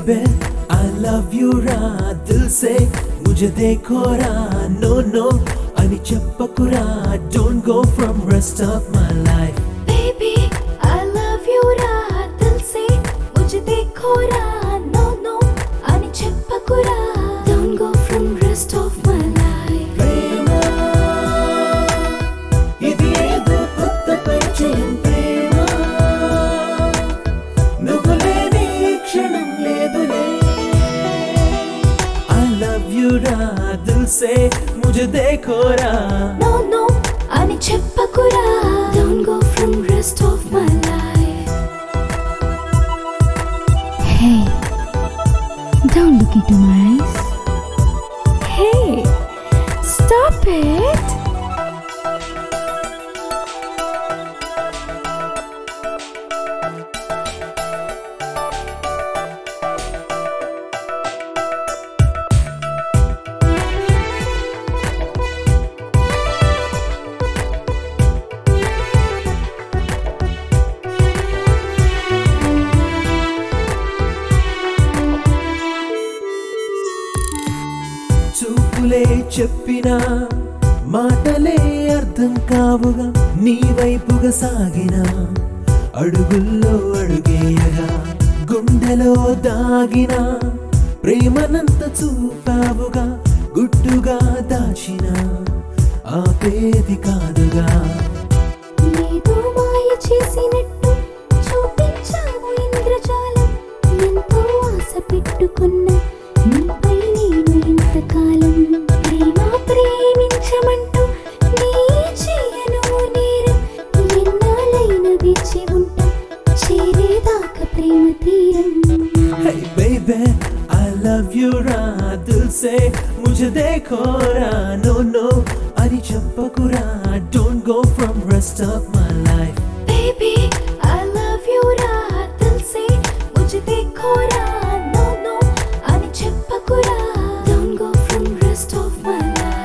बेबे I love you రా దిల్ సే ముझे देखो రా నో నో అని చెప్పకురా don't go from rest of my life Baby, I love you రా దిల్ సే ముझे देखो రా no no అని చెప్పకురా don't go from rest of my life ప్రేమ ఇది ఏదో కొత్త పరిచయం ప్రేమ నువ్వు లేని క్షణం లేదులే ఐ లవ్ యూ రా దిల్ సే ముझे देखो రా no no అని చెప్పకురా don't go from rest of my life hey don't look into my eyes hey stop it చూపులే చెప్పినా మాటలే అర్థం కావుగా నీ వైపుగా సాగిన అడుగుల్లో అడుగేయగా గుండెలో దాగిన ప్రేమనంత చూపావుగా గుట్టుగా దాచిన ఆపేది కాదుగా ఏదో మాయ చేసినట్టు చూపించావు ఇంద్రజాలం ఎంతో ఆశ పెట్టుకున్న నీపై నేను ఇంతకాలం ప్రేమ ప్రేమించమంటూ నీ చేయను నేరం ఎన్నాళ్ళైన వేచి ఉంటా చేరేదాకా ప్రేమ తీరం Hey baby, I love you రా దిల్ సే मुझे देखो రా no no అని చెప్పకురా don't go from rest of my life Baby, I love you రా దిల్ సే मुझे देखो రా no no అని చెప్పకురా don't go from rest of my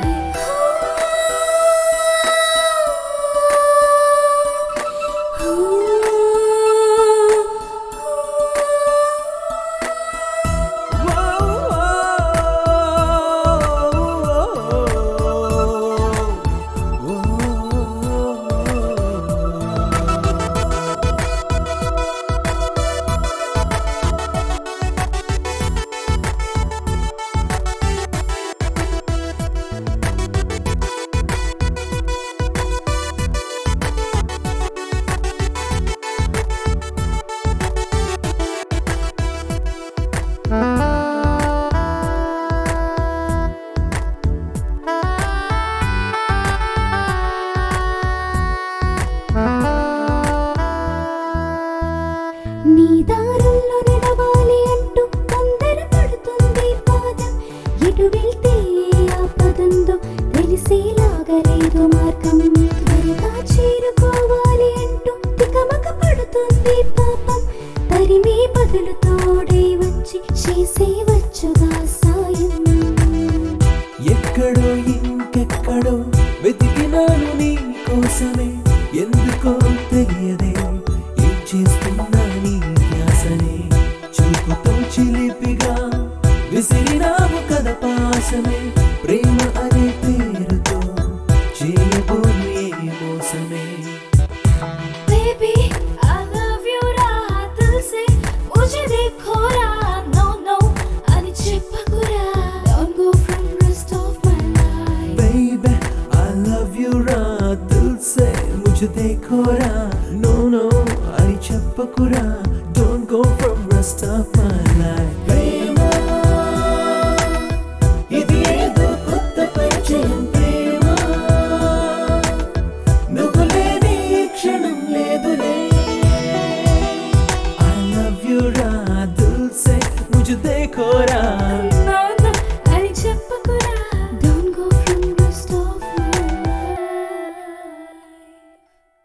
నీ దారుల్లో నడవాలి అంటూ తొందర పడుతుంది పాదం ఎటు వెళ్తే ఆ పదందో తెలిసేలాగా లేదు మార్గం త్వరగా చేరుకోవాలి అంటూ తికమక పడుతుంది పాపం తరిమే బదులు తోడే వచ్చి చేసేవచ్చుగా సాయం ఎక్కడో ఇంకెక్కడో వెతికినాను నీ కోసమే ఎందుకో తెలియదే ఏం చేస్తున్నా నీ ధ్యాసనే చూపుతో చిలిపిగా విసిరినావు కథ పాసమే ప్రేమ అనే పేరుతో చేయబోను ఏ మోసమే Baby, I love you రా దిల్ సే मुझे देखो రా no no అని చెప్పకురా don't go from rest of my life Baby, I love you రా దిల్ సే मुझे देखो రా no no అని చెప్పకురా don't go from rest of